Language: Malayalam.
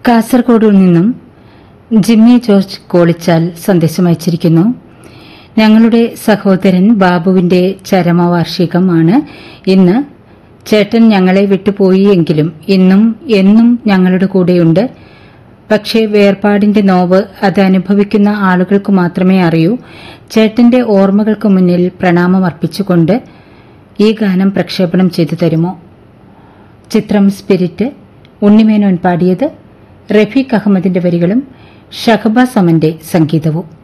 കാസർഗോഡിൽ നിന്നും ജിമ്മി ജോർജ് കോളിച്ചാൽ സന്ദേശം അയച്ചിരിക്കുന്നു ഞങ്ങളുടെ സഹോദരൻ ബാബുവിന്റെ ചരമവാർഷികമാണ് ഇന്ന് ചേട്ടൻ ഞങ്ങളെ വിട്ടുപോയി എങ്കിലും ഇന്നും എന്നും ഞങ്ങളുടെ കൂടെയുണ്ട് പക്ഷേ വേർപാടിന്റെ നോവ് അത് അനുഭവിക്കുന്ന ആളുകൾക്ക് മാത്രമേ അറിയൂ ചേട്ടന്റെ ഓർമ്മകൾക്ക് മുന്നിൽ പ്രണാമം അർപ്പിച്ചുകൊണ്ട് ഈ ഗാനം പ്രക്ഷേപണം ചെയ്തു തരുമോ ചിത്രം സ്പിരിറ്റ് ഉണ്ണിമേനോൻ പാടിയത് റഫീഖ് അഹമ്മദിന്റെ വരികളും ഷഹബാസ് അമന്റെ സംഗീതവും